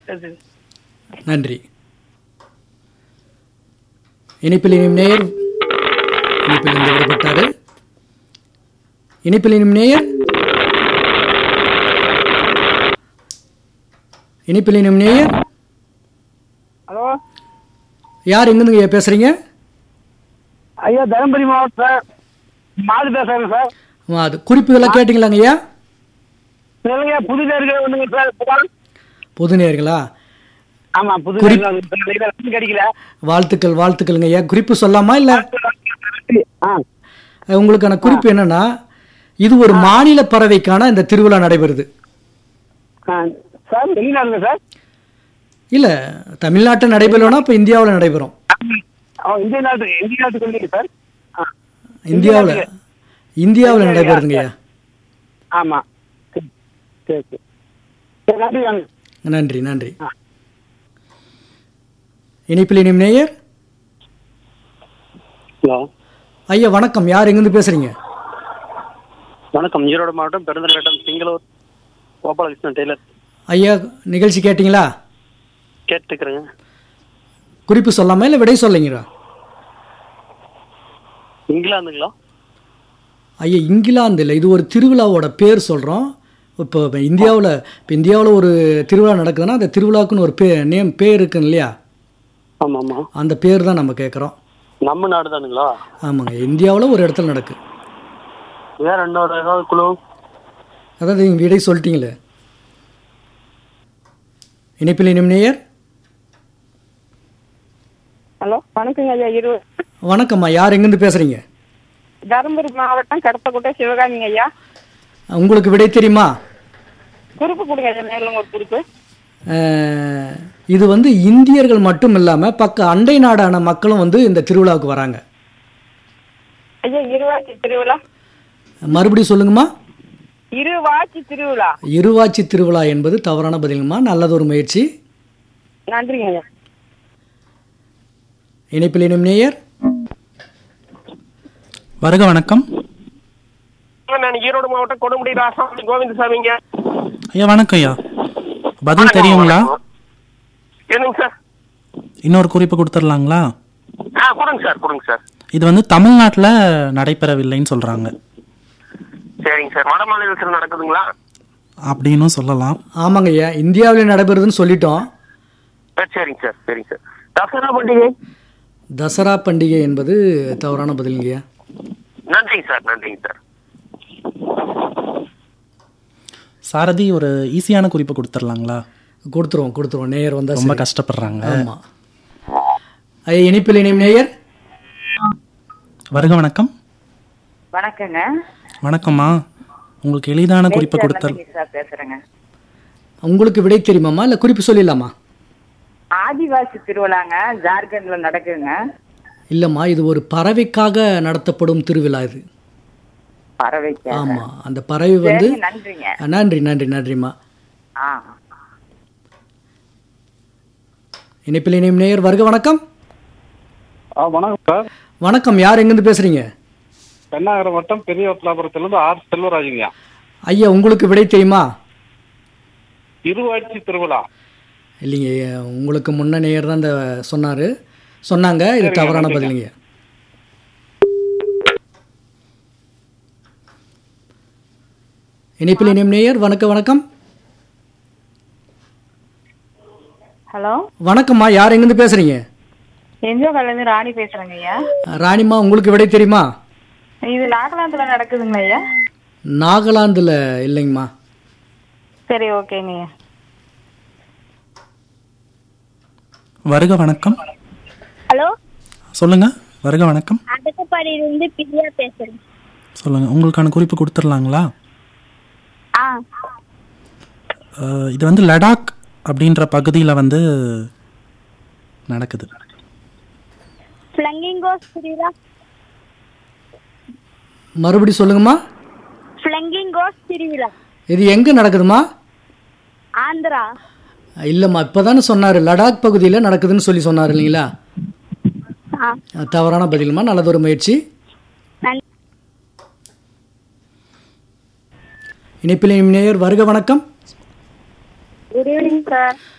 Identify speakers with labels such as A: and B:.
A: சரி
B: நன்றி இனிப்பில் இனியும் நேயர் இனிப்பில் இருந்து விடுபட்டாரு இனிப்பில் இனியும் நேயர் இனிப்பில் இனியும் நேயர்
A: ஹலோ
B: யார் எங்கிருந்து பேசுறீங்க
A: ஐயா தருமபுரி மாவட்டம் மாடு பேசுறேங்க சார்
B: ஆமா, அது குறிப்புகளை கேட்டீங்களாங்க ஐயா
A: சொல்லுங்க புது நேர்கள் ஒண்ணுங்க சார் புகார்.
B: புது நேயர்களா
A: ஆமா புது
B: குறிப்-
A: நேர்கள் கிடைக்கல
B: வாழ்த்துக்கள் வாழ்த்துக்கள்ங்க ஐயா குறிப்பு சொல்லாமா இல்ல
A: ஆ
B: உங்களுக்கான குறிப்பு என்னன்னா இது ஒரு மாநில பறவைக்கான இந்த திருவிழா நடைபெறுது
A: ஆ. சார் வெளிநாடுங்க சார்
B: இல்ல தமிழ்நாட்டில் நடைபெறணும்னா இப்ப இந்தியாவில் நடைபெறும்
A: ஓ இந்திய நாட்டு இந்திய நாட்டுக்கு வந்தீங்க சார் ஆ.
B: இந்தியாவில் இந்தியாவில் நடைபெறுதுங்க ஐயா
A: ஆமா சரி சரி சரி சரி நன்றி வாங்க
B: நன்றி நன்றி
A: ஆ.
B: இனிப்பில் இனியும் நேயர்
C: ஹலோ
B: ஐயா வணக்கம் யார் எங்கிருந்து பேசுறீங்க
C: வணக்கம் ஈரோடு மாவட்டம் பெருந்தல்கட்டம் சிங்களூர் கோபாலகிருஷ்ணன் டெய்லர்
B: ஐயா நிகழ்ச்சி கேட்டிங்களா
C: கேட்டுக்கிறேங்க
B: குறிப்பு சொல்லாமா இல்லை விடை சொல்லுங்களா
C: இங்கிலாந்துங்களா
B: ஐயா இங்கிலாந்து இல்லை இது ஒரு திருவிழாவோட பேர் சொல்கிறோம் இப்போ இந்தியாவில் இப்போ இந்தியாவில் ஒரு திருவிழா நடக்குதுன்னா அந்த திருவிழாவுக்குன்னு ஒரு பே நேம் பேர் இருக்குன்னு இல்லையா
C: ஆமாம் ஆமாம்
B: அந்த பேர் தான் நம்ம கேட்குறோம்
C: நம்ம நாடு தானுங்களா
B: ஆமாங்க இந்தியாவில் ஒரு இடத்துல நடக்கு
C: வேற இன்னொரு ஏதாவது குழு
B: அதாவது நீங்கள் விடை சொல்லிட்டீங்களே இணைப்பில் இனியும் நேயர்
D: ஹலோ வணக்கங்க ஐயா இரு
B: வணக்கம்மா யார் எங்கேருந்து பேசுகிறீங்க
D: தருமபுரி மாவட்டம் கடத்தக்குட்டை சிவகாமிங்க ஐயா
B: உங்களுக்கு விடை தெரியுமா
D: குறிப்பு கொடுங்க ஐயா மேலும் ஒரு குறிப்பு
B: அஹ், இது வந்து இந்தியர்கள் மட்டும் இல்லாமல் பக்க அண்டை நாடான மக்களும் வந்து இந்த திருவிழாவுக்கு வராங்க
D: ஐயா இருவாச்சி திருவிழா
B: மறுபடியும் சொல்லுங்கம்மா
D: இருவாச்சி திருவிழா
B: இருவாச்சி திருவிழா என்பது தவறான பதிலுங்கம்மா நல்லதொரு முயற்சி
D: நன்றிங்க ஐயா
B: இணைப்பில் இனியும் நேயர்
E: வருக வணக்கம்
A: நான் ஈரோடு மாவட்டம் கொடுமுடி ராசாமி கோவிந்தசாமிங்க
E: ஐயா வணக்கம் ஐயா பதில் தெரியுங்களா
A: என்னங்க சார்
E: இன்னொரு குறிப்பு கொடுத்துடலாங்களா
A: ஆ கொடுங்க சார் கொடுங்க சார்
E: இது வந்து தமிழ்நாட்டில் நடைபெறவில்லைன்னு சொல்கிறாங்க
A: சரிங்க சார் வட மாநிலத்தில் நடக்குதுங்களா
E: அப்படின்னும் சொல்லலாம்
B: ஆமாங்க ஐயா இந்தியாவில் நடைபெறுதுன்னு சொல்லிட்டோம்
A: ஆ, சரிங்க சார் சரிங்க சார் தசரா பண்டிகை
B: தசரா பண்டிகை என்பது தவறான பதிலுங்க ஐயா
A: நன்றிங்க சார் நன்றிங்க சார்
E: சாரதி ஒரு ஈஸியான குறிப்பு கொடுத்துடலாங்களா
B: கொடுத்துருவோம் கொடுத்துருவோம் நேயர் வந்தா
E: ரொம்ப
B: சரி.
E: கஷ்டப்படுறாங்க
B: ஆமா ஐயா இனிப்பில் இனியும் நேயர்
E: வருக வணக்கம்
D: வணக்கங்க
E: வணக்கம்மா உங்களுக்கு எளிதான குறிப்பை கொடுத்தல்
D: சார் பேசுறேங்க
B: உங்களுக்கு விடை தெரியுமாம்மா இல்லை குறிப்பு சொல்லிடலாமா
D: ஆதிவாசி திருவிழாங்க ஜார்க்கண்ட்ல நடக்குங்க
B: இல்லைம்மா இது ஒரு பறவைக்காக நடத்தப்படும் திருவிழா இது
D: பறவைக்கு
B: ஆமா அந்த பறவை வந்து
D: சரிங்க, நன்றிங்க
B: அஹ், நன்றி நன்றி நன்றிம்மா
D: ஆ
B: இணைப்பில் இனியும் நேயர் வருக வணக்கம்
F: ஆ வணக்கம் சார்
B: வணக்கம் யார் எங்கேருந்து பேசுறீங்க
F: பெண்ணாகரம் வட்டம் பெரிய வத்தலாபுரத்திலிருந்து ஆர் செல்வராஜுங்கய்யா
B: ஐயா உங்களுக்கு விடை தெரியுமா
F: இருவாட்சி திருவிழா
B: இல்லைங்க ஐயா, உங்களுக்கு முன்ன நேயர் தான் இந்த சொன்னார் சொன்னாங்க இது
F: சரிங்க,
B: தவறான
F: நன்றிங்க.
B: பதிலுங்க இணைப்பில் இனியும் நேயர் வணக்கம் வணக்கம்
D: ஹலோ
B: வணக்கம்மா யார் எங்கேருந்து பேசுறீங்க
D: என்ஜோ இருந்து ராணி பேசுறேங்க ஐயா
B: ராணிமா உங்களுக்கு விடை தெரியுமா
D: இது நாகாலாந்துல நடக்குதுங்க ஐயா
B: நாகாலாந்தில் இல்லைங்கம்மா
D: சரி ஓகேங்க ஐயா
E: வருக வணக்கம்
G: ஹலோ
E: சொல்லுங்க வருக வணக்கம்
G: அடக்கப்பாடியிலிருந்து பிரியா பேசுறேன்
E: சொல்லுங்க உங்களுக்கான குறிப்பு கொடுத்துடலாங்களா
G: ஆ
E: அஹ், இது வந்து லடாக் அப்படின்ற பகுதியில் வந்து நடக்குது
G: ஃப்ளங்கிங்கோஸ் திருவிழா
B: மறுபடி சொல்லுங்கம்மா
G: ஃப்ளங்கிங்கோஸ் திருவிழா
B: இது எங்கே நடக்குதுமா
G: ஆந்திரா
B: இல்லைம்மா இப்போ தானே சொன்னார் லடாக் பகுதியில் நடக்குதுன்னு சொல்லி சொன்னார் இல்லைங்களா
G: ஆ
B: அஹ், தவறான பதிலுமா நல்லதொரு முயற்சி
G: நன்றி
B: இணைப்பில் இனியும் நேயர் வருக வணக்கம்
D: குட் ஈவினிங் சார்